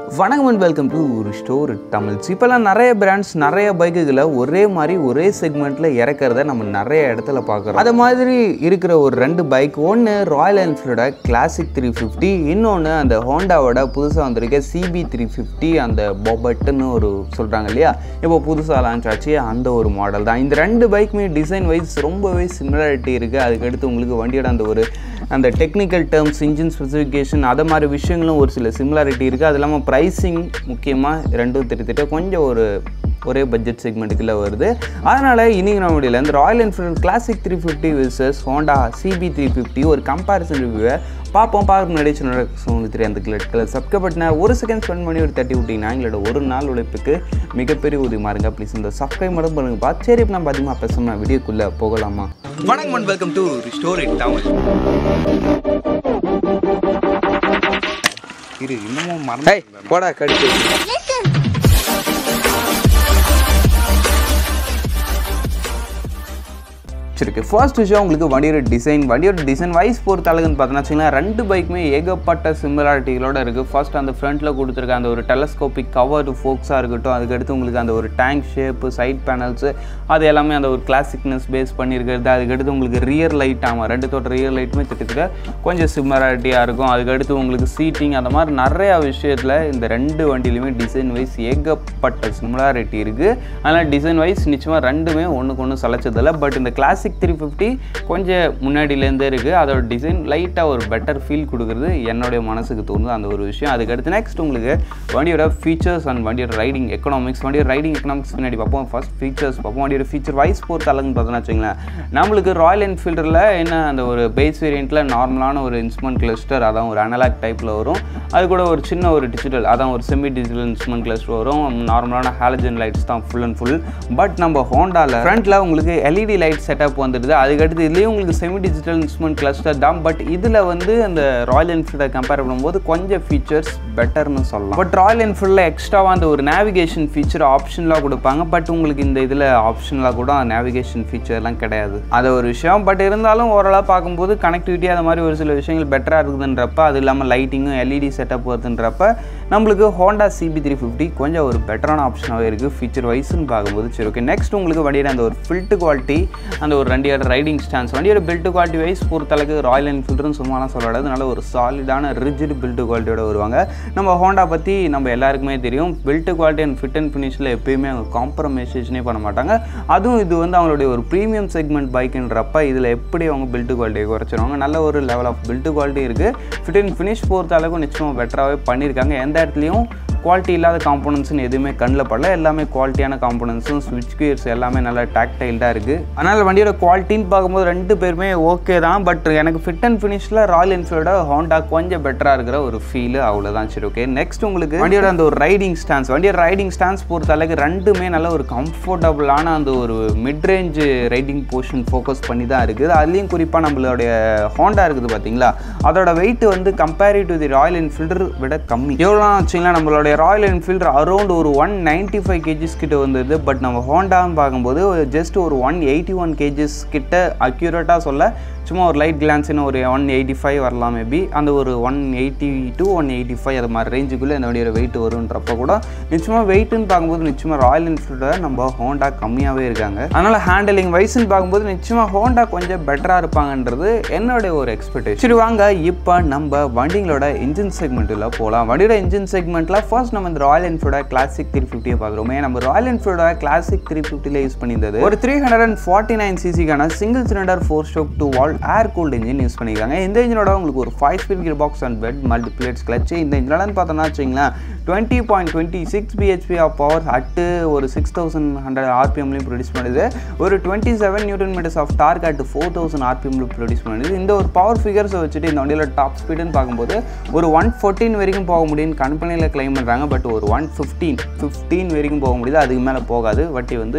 வணக்கம் and welcome to ஒரு store Tamils இப்போல்லாம் நிறைய பிராண்ட்ஸ் நிறைய பைக்குகளை ஒரே மாதிரி ஒரே செக்மெண்ட்டில் இறக்கிறத நம்ம நிறைய இடத்துல பார்க்குறோம் அது மாதிரி இருக்கிற ஒரு ரெண்டு பைக் ஒன்று ராயல் என்ஃபீல்டோட கிளாசிக் த்ரீ ஃபிஃப்டி இன்னொன்று அந்த ஹோண்டாவோட புதுசாக வந்திருக்க சிபி த்ரீ ஃபிஃப்டி அந்த பொபட்டுன்னு ஒரு சொல்கிறாங்க இல்லையா இப்போ புதுசாக லான்ச் ஆச்சு அந்த ஒரு மாடல் தான் இந்த ரெண்டு பைக்குமே டிசைன் வைஸ் ரொம்பவே சிமிலாரிட்டி இருக்குது அதுக்கடுத்து உங்களுக்கு வண்டியோட அந்த ஒரு அந்த டெக்னிக்கல் டேர்ம்ஸ் இன்ஜின் ஸ்பெசிஃபிகேஷன் அதை மாதிரி விஷயங்களும் ஒரு சில சிமிலாரிட்டி இருக்குது அது இல்லாமல் ப்ரைஸிங் முக்கியமாக ரெண்டும் திட்டத்திட்ட கொஞ்சம் ஒரு ஒரே பட்ஜெட் செக்மெண்ட்டுக்குள்ளே வருது அதனால் இன்றைக்கி நம்ம முடியல இந்த Royal Enfield Classic three fifty versus Honda CB three fifty ஒரு கம்பேரிசன் ரிவ்யூவை பார்ப்போம் பார்க்க முன்னாடி சொன்ன உங்களுக்கு தெரியும் அந்த கிளட் சப்ஸ்கிரைப் பட்டின ஒரு செகண்ட் ஸ்பெண்ட் பண்ணி ஒரு தட்டி விட்டிங்கன்னா எங்களோட ஒரு நாள் உழைப்புக்கு மிகப்பெரிய உதவிமா இருங்க ப்ளீஸ் இந்த சப்ஸ்கிரைப் மட்டும் பண்ணுங்க பா சரி இப்போ நம்ம அதிகமாக பேசணும் வீடியோக்குள்ளே போகலாமா வணக்கம் and welcome to story Tamil இரு இன்னமும் மறந்து போடா கடிச்சு இருக்கு ஃபர்ஸ்ட் விஷயம் உங்களுக்கு வண்டியோட டிசைன் வண்டியோட டிசைன் வைஸ் பொறுத்த அளவுன்னு பார்த்தோன்னா வச்சுக்கலாம் ரெண்டு பைக்குமே ஏகப்பட்ட சிமிலாரிட்டிகளோட இருக்குது ஃபர்ஸ்ட் அந்த ஃப்ரண்ட்டில் கொடுத்துருக்க அந்த ஒரு டெலஸ்கோபிக் கவர் ஃபோக்ஸாக இருக்கட்டும் அதுக்கடுத்து உங்களுக்கு அந்த ஒரு டேங்க் ஷேப்பு சைட் பேனல்ஸு அது எல்லாமே அந்த ஒரு கிளாசிக்னஸ் பேஸ் பண்ணியிருக்கிறது அதுக்கடுத்து உங்களுக்கு ரியர் லைட் ஆமாம் ரெண்டு தோட்ட ரியர் லைட்டுமே கிட்டத்தட்ட கொஞ்சம் சிமிலாரிட்டியாக இருக்கும் அதுக்கடுத்து உங்களுக்கு சீட்டிங் அந்த மாதிரி நிறையா விஷயத்தில் இந்த ரெண்டு வண்டியிலுமே டிசைன் வைஸ் ஏகப்பட்ட சிமிலாரிட்டி இருக்குது அதனால் டிசைன் வைஸ் நிச்சயமாக ரெண்டுமே ஒன்றுக்கு ஒன்று சலைச்சதில்லை பட் இந்த கிளாசிக் த்ரீ ஃபிஃப்டி கொஞ்சம் முன்னாடியிலேருந்தே இருக்குது அதோட டிசைன் லைட்டாக ஒரு பெட்டர் ஃபீல் கொடுக்குறது என்னுடைய மனசுக்கு தோணுது அந்த ஒரு விஷயம் அதுக்கடுத்து நெக்ஸ்ட் உங்களுக்கு வண்டியோட ஃபீச்சர்ஸ் அண்ட் வண்டியோட ரைடிங் எக்கனாமிக்ஸ் வண்டியோட ரைடிங் எக்கனாமிக்ஸ் பின்னாடி பார்ப்போம் ஃபர்ஸ்ட் ஃபீச்சர்ஸ் பார்ப்போம் வண்டியோட ஃபீச்சர் வைஸ் பொறுத்த அளவுன்னு பார்த்தோன்னா வச்சுங்களேன் நம்மளுக்கு ராயல் என்ஃபீல்டில் என்ன அந்த ஒரு பேஸ் வேரியண்ட்டில் நார்மலான ஒரு இன்ஸ்ட்ருமெண்ட் கிளஸ்டர் அதான் ஒரு அனலாக் டைப்பில் வரும் அது கூட ஒரு சின்ன ஒரு டிஜிட்டல் அதான் ஒரு செமி டிஜிட்டல் இன்ஸ்ட்ருமெண்ட் கிளஸ்டர் வரும் நார்மலான ஹாலஜன் லைட்ஸ் தான் ஃபுல் அண்ட் ஃபுல் பட் நம்ம ஹோண்டாவில் ஃப்ரண்ட்டில் உங்களுக்கு எல்இடி லைட் செட்டப் வந்துடுது அதுக்கடுத்து இதுலேயும் உங்களுக்கு செமி டிஜிட்டல் இன்ஸ்ட்ருமெண்ட் கிளஸ்டர் தான் பட் இதில் வந்து அந்த ராயல் என்ஃபீல்டை கம்பேர் பண்ணும்போது கொஞ்சம் ஃபீச்சர்ஸ் பெட்டர்னு சொல்லலாம் பட் ராயல் என்ஃபீல்டில் எக்ஸ்ட்ராவாக அந்த ஒரு நேவிகேஷன் ஃபீச்சர் ஆப்ஷன்லாம் கொடுப்பாங்க பட் உங்களுக்கு இந்த இதில் ஆப்ஷனில் கூட நேவிகேஷன் ஃபீச்சர்லாம் கிடையாது அது ஒரு விஷயம் பட் இருந்தாலும் ஓரளவு பார்க்கும்போது கனெக்டிவிட்டி அது மாதிரி ஒரு சில விஷயங்கள் பெட்டராக இருக்குதுன்றப்ப அது இல்லாமல் லைட்டிங்கும் எல்இடி செட்டப் வருதுன்றப்ப நம்மளுக்கு ஹோண்டா சிபி த்ரீ ஃபிஃப்டி கொஞ்சம் ஒரு பெட்டரான ஆப்ஷனாகவே இருக்குது ஃபீச்சர் வைஸ்னு பார்க்கும்போது சரி ஓகே நெக்ஸ்ட் உங்களுக்கு வண்டியோட அந்த ஒரு ஃபில்ட் குவாலிட்டி அந்த ஒரு வண்டியோட ரைடிங் ஸ்டான்ஸ் வண்டியோட பில்ட் குவாலிட்டி வைஸ் பொறுத்தளவுக்கு ராயல் என்ஃபீல்டுன்னு சும்மாலாம் சொல்லக்கூடாது நல்ல ஒரு சாலிடான ரிஜிட் பில்ட் குவாலிட்டியோட வருவாங்க நம்ம ஹோண்டா பற்றி நம்ம எல்லாருக்குமே தெரியும் build quality and fit and ஃபினிஷில் எப்பயுமே அவங்க காம்ப்ரமைசேஷனே பண்ண மாட்டாங்க அதுவும் இது வந்து அவங்களுடைய ஒரு ப்ரீமியம் செக்மெண்ட் பைக்குன்றப்ப இதில் எப்படி அவங்க பில்ட் குவாலிட்டியை குறைச்சிருவாங்க நல்ல ஒரு லெவல் ஆஃப் பில்ட் குவாலிட்டி இருக்குது ஃபிட் அண்ட் ஃபினிஷ் பொறுத்த அளவுக்கு நிச்சயமாக பெட்டராகவே பண்ணியிருக்காங்க எந்த இடத்துலையும் குவாலிட்டி இல்லாத காம்போனன்ட்ஸ்னு எதுவுமே கண்ணில் படல எல்லாமே குவாலிட்டியான காம்போனன்ட்ஸும் ஸ்விட்ச் கியர்ஸ் எல்லாமே நல்லா டாக்டைல்டாக இருக்குது அதனால் வண்டியோட குவாலிட்டின்னு பார்க்கும்போது ரெண்டு பேருமே ஓகே தான் பட் எனக்கு ஃபிட் அண்ட் ஃபினிஷில் ராயல் என்ஃபீல்டோட ஹோண்டா கொஞ்சம் பெட்டராக இருக்கிற ஒரு ஃபீல் அவ்வளோதான் சரி ஓகே நெக்ஸ்ட் உங்களுக்கு வண்டியோட அந்த ஒரு ரைடிங் ஸ்டான்ஸ் வண்டியோட ரைடிங் ஸ்டான்ஸ் பொறுத்த அளவுக்கு ரெண்டுமே நல்ல ஒரு கம்ஃபர்டபுளான அந்த ஒரு mid range riding portion focus பண்ணி தான் இருக்குது அதுலேயும் குறிப்பாக நம்மளுடைய ஹோண்டா இருக்குது பார்த்தீங்களா அதோட வெயிட் வந்து கம்பேரிவ் டு தி ராயல் என்ஃபீல்டர் விட கம்மி எவ்வளோ வச்சிங்களா நம்மளோட ராயல் என்ஃபீல்டு அரௌண்ட் ஒரு ஒன் நைன்ட்டி ஃபைவ் கேஜிஸ் கிட்ட வந்தது பட் நம்ம ஹோண்டான்னு பார்க்கும்போது ஜஸ்ட் ஒரு ஒன் எயிட்டி ஒன் கேஜிஸ் கிட்ட அக்யூரேட்டாக சொல்ல சும்மா ஒரு லைட் கிளான்ஸ்னு ஒரு ஒன் எயிட்டி ஃபைவ் வரலாம் மேபி அந்த ஒரு one eighty to one eighty five அது மாதிரி ரேஞ்சுக்குள்ளே இந்த வண்டியோட வெயிட் வருன்றப்ப கூட நிச்சயமாக வெயிட்டுன்னு பார்க்கும்போது நிச்சயமாக ராயல் என்ஃபீல்டை நம்ம ஹோண்டா கம்மியாகவே இருக்காங்க அதனால் ஹேண்டலிங் வைஸ்ன்னு பார்க்கும்போது நிச்சயமாக ஹோண்டா கொஞ்சம் பெட்டராக இருப்பாங்கன்றது என்னுடைய ஒரு எக்ஸ்பெக்டேஷன் சரி வாங்க இப்போ நம்ம வண்டிங்களோட இன்ஜின் செக்மெண்ட்டில் போகலாம் வண்டியோட இன்ஜின் செக்மெண்ட்டில் ஃபர்ஸ்ட் நம்ம இந்த ராயல் என்ஃபீல்டோட கிளாசிக் த்ரீ ஃபிஃப்டியை பார்க்குறோமே நம்ம ராயல் என்ஃபீல்டோட கிளாசிக் த்ரீ ஃபிஃப்டியில் யூஸ் பண்ணியிருந்தது ஒரு three hundred and forty nine சிசிக்கான single cylinder four stroke two valve air cooled engine use பண்ணியிருக்காங்க இந்த இன்ஜினோட உங்களுக்கு ஒரு five speed gear box and wet multiplates clutch இந்த இன்ஜினோட பார்த்தோம்னா வச்சிங்களேன் twenty point twenty six BHP of power at ஒரு சிக்ஸ் தௌசண்ட் ஹண்ட்ரட் ஆர்பிஎம்லையும் ப்ரொடியூஸ் பண்ணுது ஒரு twenty seven newton metres of torque at four thousand ஆர்பிஎம்ல ப்ரொடியூஸ் பண்ணுது இந்த ஒரு பவர் ஃபிகர்ஸை வச்சுட்டு இந்த வண்டியில் டாப் ஸ்பீடுன்னு பார்க்கும்போது ஒரு ஒன் ஃபோர்டீன் வரைக்கும் போக முடியும்னு கம்பெனியில் கிளைம் பண்ணுறாங்க பட் ஒரு ஒன் ஃபிஃப்டீன் ஃபிஃப்டீன் வரைக்கும் போக முடியுது அதுக்கு மேலே போகாது வட்டி வந்து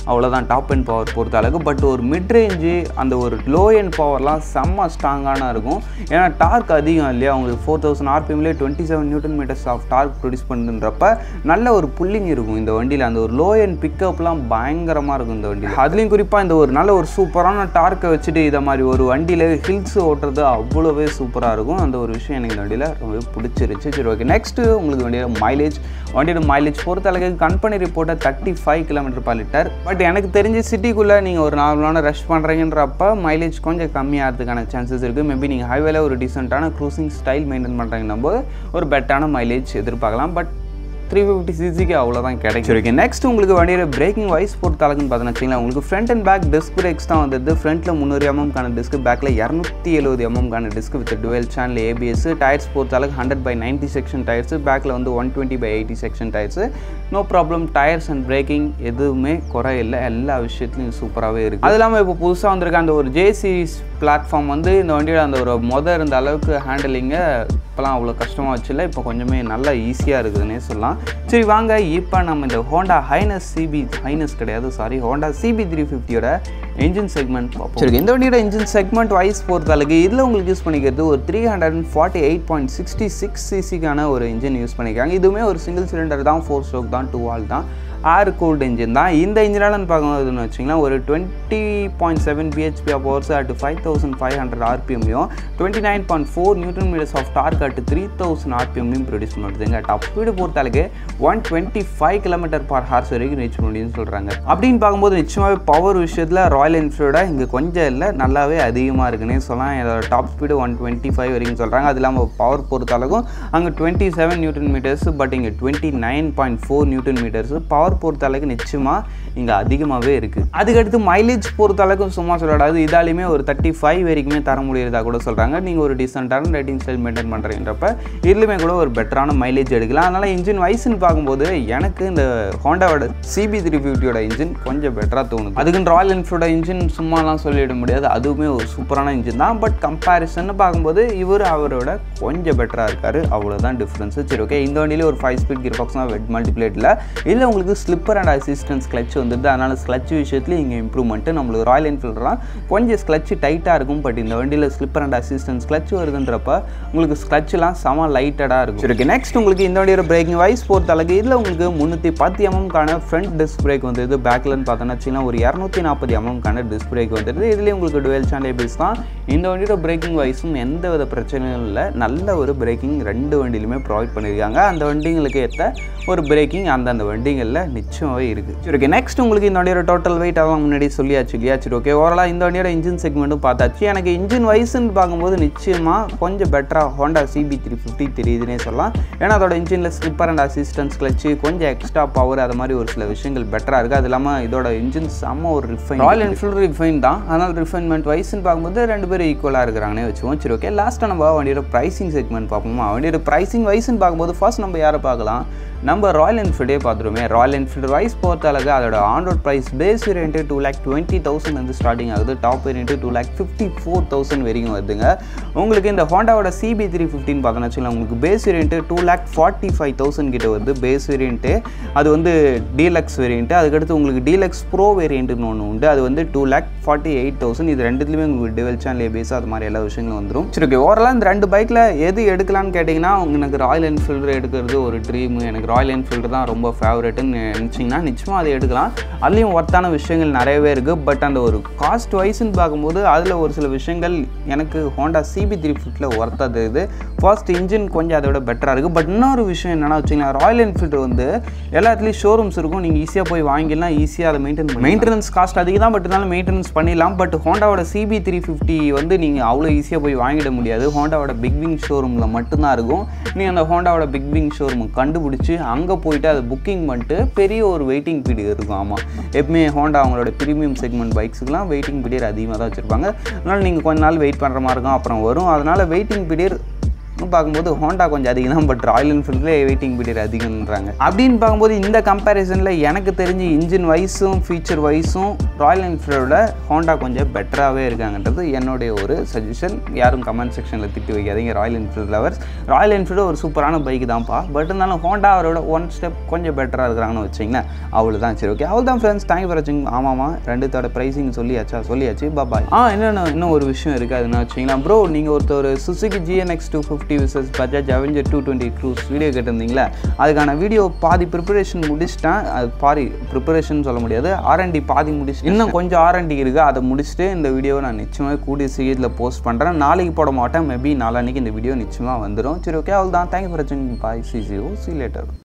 அவ்வளோதான் டாப் அண்ட் பவர் பொறுத்த அளவுக்கு பட் ஒரு மிட் ரேஞ்சு அந்த ஒரு லோ எண்ட் பவர்லாம் செம்ம ஸ்ட்ராங்கான இருக்கும் ஏன்னா டார்க் அதிகம் இல்லையா உங்களுக்கு ஃபோர் தௌசண்ட் ஆர்பிஎம்லேயே twenty seven newton metres of torque produce பண்ணுன்றப்ப நல்ல ஒரு புல்லிங் இருக்கும் இந்த வண்டியில் அந்த ஒரு லோ எண்ட் பிக்கப்லாம் பயங்கரமாக இருக்கும் இந்த வண்டியில் அதுலேயும் குறிப்பாக இந்த ஒரு நல்ல ஒரு சூப்பரான டார்க்கை வச்சுட்டு இதை மாதிரி ஒரு வண்டியில் ஹில்ஸ் ஓட்டுறது அவ்வளோவே சூப்பராக இருக்கும் அந்த ஒரு விஷயம் எனக்கு இந்த வண்டியில் ரொம்பவே பிடிச்சிருச்சு சரி ஓகே நெக்ஸ்ட்டு உங்களுக்கு வண்டியோட மைலேஜ் வண்டியோட மைலேஜ் பொறுத்த அளவுக்கு கம்பெனி ரிப்போர்ட்டை thirty five kilometre per litre but எனக்கு தெரிஞ்சு சிட்டிக்குள்ளே நீங்கள் ஒரு நார்மலான ரஷ் பண்ணுறீங்கன்றப்ப மைலேஜ் கொஞ்சம் கம்மியாகிறதுக்கான சான்சஸ் இருக்குது மேபி நீங்கள் ஹைவேல ஒரு டீசெண்டான க்ரூசிங் ஸ்டைல் மெயின்டைன் பண்ணுறீங்கன்னும் போது ஒரு பெட்டரான மைலேஜ் எதிர்பார்க்கலாம் பட் த்ரீ ஃபிஃப்டி சிசிக்கு அவ்வளோதான் கிடைக்கும் இருக்கு நெக்ஸ்ட் உங்களுக்கு வண்டியோட பிரேக்கிங் வைஸ் பொறுத்த அளவுக்குன்னு பார்த்தீங்கன்னா வச்சுங்களேன் உங்களுக்கு front and back disc brakes தான் வந்தது ஃப்ரண்ட்டில் முந்நூறு எம்எம்கான டிஸ்க் பேக்கில் இரநூத்தி எழுபது எம்எம்கான disc with dual channel ABS tyres பொறுத்த அளவுக்கு hundred by ninety section tyres பேக்கில் வந்து one twenty by eighty section tyres no problem tyres and braking எதுவுமே குறை இல்லை எல்லா விஷயத்துலையும் சூப்பராகவே இருக்குது அது இல்லாமல் இப்போ புதுசாக வந்திருக்க அந்த ஒரு ஜே சீரிஸ் பிளாட்ஃபார்ம் வந்து இந்த வண்டியோட அந்த ஒரு மொதல் இருந்த அளவுக்கு ஹேண்டலிங்கை இப்போலாம் அவ்வளோ கஷ்டமாக வச்சுல இப்போ கொஞ்சமே நல்லா ஈஸியாக இருக்குதுன்னே சொல்லலாம் சரி வாங்க இப்போ நம்ம இந்த ஹோண்டா ஹைனஸ் சிபி ஹைனஸ் கிடையாது சாரி ஹோண்டா சிபி த்ரீ ஃபிஃப்டியோட இன்ஜின் செக்மெண்ட் பார்ப்போம் சரி இந்த வண்டியோட இன்ஜின் செக்மெண்ட் வைஸ் பொறுத்த அளவுக்கு இதில் உங்களுக்கு யூஸ் பண்ணிக்கிறது ஒரு three hundred and forty eight point sixty six சிசிக்கான ஒரு இன்ஜின் யூஸ் பண்ணிக்கிறாங்க இதுவுமே ஒரு சிங்கிள் சிலிண்டர் தான் ஃபோர் ஸ்ட்ரோக் தான் டூ வால் தான் ஏர் கூல்டு இன்ஜின் தான் இந்த இன்ஜினாலன்னு பார்க்கும்போதுன்னு வச்சிங்களேன் ஒரு twenty point seven BHP of ஹவர்ஸ் at five thousand five hundred ஆர்பிஎம்லையும் twenty nine point four newton metres of torque at three thousand ஆர்பிஎம்லையும் ப்ரொடியூஸ் பண்ணுறதுங்க டாப் ஸ்பீடு பொறுத்தாலுக்கு one twenty five kilometre per hour வரைக்கும் ரீச் முடியும்னு சொல்கிறாங்க அப்படின்னு பார்க்கும்போது நிச்சயமாகவே பவர் விஷயத்தில் ராயல் என்ஃபீல்டோட இங்கே கொஞ்சம் இல்லை நல்லாவே அதிகமாக இருக்குன்னே சொல்லலாம் இதோட top speed one twenty five வரைக்கும் சொல்கிறாங்க அது இல்லாமல் பவர் பொறுத்தளவுக்கும் அங்கே twenty seven newton metres but இங்கே twenty nine point four newton metres power பொறுத்த அளவுக்கு நிச்சயமாக இங்கே அதிகமாகவே இருக்குது அதுக்கடுத்து மைலேஜ் பொறுத்த அளவுக்கு சும்மா சொல்லக்கூடாது இதாலையுமே ஒரு தேர்ட்டி ஃபைவ் வரைக்குமே தர முடியறதா கூட சொல்கிறாங்க நீங்கள் ஒரு டீசெண்டான ரேட்டிங் ஸ்டைல் மெயின்டைன் பண்ணுறீன்றப்ப இதுலையுமே கூட ஒரு பெட்டரான மைலேஜ் எடுக்கலாம் அதனால் இன்ஜின் வைஸ்ன்னு பார்க்கும்போது எனக்கு இந்த ஹோண்டாவோட சிபி த்ரீ ஃபிஃப்டியோட இன்ஜின் கொஞ்சம் பெட்டராக தோணுது அதுக்குன்னு ராயல் என்ஃபீல்டோட இன்ஜின் சும்மாலாம் சொல்லிட முடியாது அதுவுமே ஒரு சூப்பரான இன்ஜின் தான் பட் கம்பேரிசன் பார்க்கும்போது இவர் அவரோட கொஞ்சம் பெட்டராக இருக்கார் அவ்வளோதான் டிஃப்ரென்ஸு சரி ஓகே இந்த வண்டியில ஒரு ஃபைவ் ஸ்பீட் கியர் பாக்ஸ் தான் வெட் மல்டிப்ளேட்டில் இல்லை உங்களுக்கு ஸ்லிப்பர் அண்ட் அசிஸ்டன்ஸ் கிளச் வந்துடுது அதனால் ஸ்க்ளச் விஷயத்துலையும் இங்கே இம்ப்ரூவ்மெண்ட்டு நம்மளுக்கு ராயல் என்ஃபீல்டெலாம் கொஞ்சம் ஸ்க்ளச் டைட்டாக இருக்கும் பட் இந்த வண்டியில் ஸ்லிப்பர் அண்ட் அசிஸ்டன்ஸ் கிளச் வருதுன்றப்ப உங்களுக்கு ஸ்க்ளச்லாம் செம லைட்டடாக இருக்கும் சரி ஓகே நெக்ஸ்ட் உங்களுக்கு இந்த வண்டியோட பிரேக்கிங் வைஸ் பொறுத்த அளவுக்கு இதில் உங்களுக்கு முந்நூற்றி பத்து எம்எம்கான ஃப்ரண்ட் டிஸ்க் பிரேக் வந்தது பேக்லன்னு பார்த்தோன்னா வச்சுக்கலாம் ஒரு இரநூத்தி நாற்பது எம்எம்கான டிஸ்க் பிரேக் வந்துடுது இதுலேயும் உங்களுக்கு டுவெல் சேனல் ஏபிஎஸ் தான் இந்த வண்டியோட பிரேக்கிங் வைஸும் எந்த வித பிரச்சனையும் இல்லை நல்ல ஒரு பிரேக்கிங் ரெண்டு வண்டியிலுமே ப்ரொவைட் பண்ணியிருக்காங்க அந்த வண்டிங்களுக்கு ஏற்ற ஒரு பிரேக்கிங் அந்தந்த வண்டிகளில் நிச்சயமாகவே இருக்குது சரி ஓகே நெக்ஸ்ட் உங்களுக்கு இந்த வண்டியோட டோட்டல் வெயிட் அதான் முன்னாடி சொல்லியாச்சு இல்லையா சரி ஓகே ஓவராலாக இந்த வண்டியோட இன்ஜின் செக்மெண்ட்டும் பார்த்தாச்சு எனக்கு இன்ஜின் வைஸ்ன்னு பார்க்கும்போது நிச்சயமாக கொஞ்சம் பெட்டராக ஹோண்டா சிபி த்ரீ ஃபிஃப்டி தெரியுதுன்னே சொல்லலாம் ஏன்னா அதோட இன்ஜினில் ஸ்லிப்பர் அண்ட் அசிஸ்டன்ஸ் கிளச்சு கொஞ்சம் எக்ஸ்ட்ரா பவர் அது மாதிரி ஒரு சில விஷயங்கள் பெட்டராக இருக்குது அது இல்லாமல் இதோட இன்ஜின் செம்ம ஒரு ரிஃபைன் ராயல் என்ஃபீல்டு ரிஃபைன் தான் அதனால் ரிஃபைன்மெண்ட் வைஸ்ன்னு பார்க்கும்போது ரெண்டு பேரும் ஈக்குவலாக இருக்கிறாங்கன்னே வச்சுவோம் சரி ஓகே லாஸ்ட்டாக நம்ம வண்டியோட ப்ரைசிங் செக்மெண்ட் பார்ப்போமா வண்டியோட ப்ரைசிங் வைஸ்ன்னு பார்க்கும்போது ஃபர்ஸ்ட் நம்ம யாரை பார்க்கலாம் நம்ம ராயல் என்ஃபீல்டே பார்த்துருமே ராயல் என்ஃபீல்டு வைஸ் பொறுத்த அளவுக்கு அதோட on road price base variant two lakh twenty thousand வந்து ஸ்டார்டிங் ஆகுது top variant two lakh fifty four thousand வரைக்கும் வருதுங்க உங்களுக்கு இந்த ஹோண்டாவோட சிபி த்ரீ ஃபிஃப்டின் பார்த்தோன்னா வச்சுக்கலாம் உங்களுக்கு base variant two lakh forty five thousand கிட்ட வருது பேஸ் வேரியன்ட்டு அது வந்து டீலக்ஸ் வேரியன்ட்டு அதுக்கடுத்து உங்களுக்கு டீலக்ஸ் ப்ரோ வேரியன்ட்டுன்னு ஒன்று உண்டு அது வந்து two lakh forty eight thousand இது ரெண்டுத்துலையுமே உங்களுக்கு டிவெல் சேனல் ஏபிஎஸ் அது மாதிரி எல்லா விஷயங்களும் வந்துடும் சரி ஓகே ஓவராலாக இந்த ரெண்டு பைக்கில் எது எடுக்கலாம்னு கேட்டிங்கன்னா எனக்கு ராயல் என்ஃபீல்டு எடுக்கிறது ஒரு ட்ரீம் எனக்கு ராயல் என்ஃபீல்டு தான் ரொம்ப ஃபேவரெட்டுன்னு நினச்சிங்கன்னா நிச்சயமாக அதை எடுக்கலாம் அதுலேயும் ஒர்த்தான விஷயங்கள் நிறையவே இருக்குது பட் அந்த ஒரு காஸ்ட் வைஸ்ன்னு பார்க்கும்போது அதில் ஒரு சில விஷயங்கள் எனக்கு ஹோண்டா சிபி த்ரீ ஃபிஃப்டியில் ஒர்த்தாக தெரியுது ஃபர்ஸ்ட் இன்ஜின் கொஞ்சம் அதை விட பெட்டராக இருக்குது பட் இன்னொரு விஷயம் என்னென்னா வச்சிங்கன்னா ராயல் என்ஃபீல்டு வந்து எல்லாத்துலேயும் ஷோரூம்ஸ் இருக்கும் நீங்கள் ஈஸியாக போய் வாங்கிடலாம் ஈஸியாக அதை மெயின்டைன் பண்ணி மெயின்டெனன்ஸ் காஸ்ட் அதிகம் தான் பட் இருந்தாலும் மெயின்டெனன்ஸ் பண்ணிடலாம் பட் ஹோண்டாவோட சிபி த்ரீ ஃபிஃப்டி வந்து நீங்கள் அவ்வளோ ஈஸியாக போய் வாங்கிட முடியாது ஹோண்டாவோட பிக் விங் ஷோரூமில் மட்டும்தான் இருக்கும் நீங்கள் அந்த ஹோண்டாவோட பிக் விங் ஷோரூம் கண்டுபிடிச்சி அங்கே போயிட்டு அதை புக்கிங் பண்ணிட்டு பெரிய ஒரு வெயிட்டிங் பீரியட் இருக்கும் ஆமாம் எப்பவுமே ஹோண்டா அவங்களோட ப்ரீமியம் செக்மெண்ட் பைக்ஸுக்கெலாம் வெயிட்டிங் பீரியட் அதிகமாக தான் வச்சுருப்பாங்க அதனால் நீங்கள் கொஞ்ச நாள் வெயிட் பண்ணுற மாதிரி இருக்கும் அப்புறம் வரும் அதனால் வெயிட்டிங் பீரியட் இன்னும் பார்க்கும்போது ஹோண்டா கொஞ்சம் அதிகம் தான் பட் ராயல் என்ஃபீல்டில் வெயிட்டிங் பீரியட் அதிகம்ன்றாங்க அப்படின்னு பார்க்கும்போது இந்த கம்பேரிசனில் எனக்கு தெரிஞ்சு இன்ஜின் வைஸும் ஃபீச்சர் வைஸும் ராயல் என்ஃபீல்டோட ஹோண்டா கொஞ்சம் பெட்டராகவே இருக்காங்கன்றது என்னுடைய ஒரு சஜஷன் யாரும் கமெண்ட் செக்ஷனில் திட்டு வைக்காதீங்க Royal Enfield lovers Royal Enfield ஒரு சூப்பரான பைக் தான்ப்பா பட் இருந்தாலும் ஹோண்டா அவரோட ஒன் ஸ்டெப் கொஞ்சம் பெட்டராக இருக்கிறாங்கன்னு வச்சிங்களேன் அவ்வளோதான் சரி ஓகே அவ்வளோ தான் ஃப்ரெண்ட்ஸ் தேங்க் ஃபார் வாட்சிங் ஆமாமா ரெண்டுத்தோட ப்ரைஸிங் சொல்லியாச்சா சொல்லியாச்சு பாபாய் ஆ என்னென்ன இன்னும் ஒரு விஷயம் இருக்குது அதுன்னு வச்சிங்களா ப்ரோ நீங்கள் ஒருத்தர் Suzuki GNX two fifty versus Bajaj Avenger two twenty cruise video கேட்டிருந்தீங்களா அதுக்கான வீடியோ பாதி ப்ரிப்பரேஷன் முடிச்சிட்டேன் அது பாதி ப்ரிப்பரேஷன் சொல்ல முடியாது ஆர்என்டி பாதி முடிச்சு இன்னும் கொஞ்சம் ஆர்என்டி இருக்குது அதை முடிச்சுட்டு இந்த வீடியோவை நான் நிச்சயமாக கூடிய சீக்கிரத்தில் போஸ்ட் பண்ணுறேன் நாளைக்கு போட மாட்டேன் மேபி நாளான்னைக்கு இந்த வீடியோ நிச்சயமாக வந்துடும் சரி ஓகே அவ்வளோ தான் தேங்க்யூ ஃபார் வாட்சிங் bye see see see later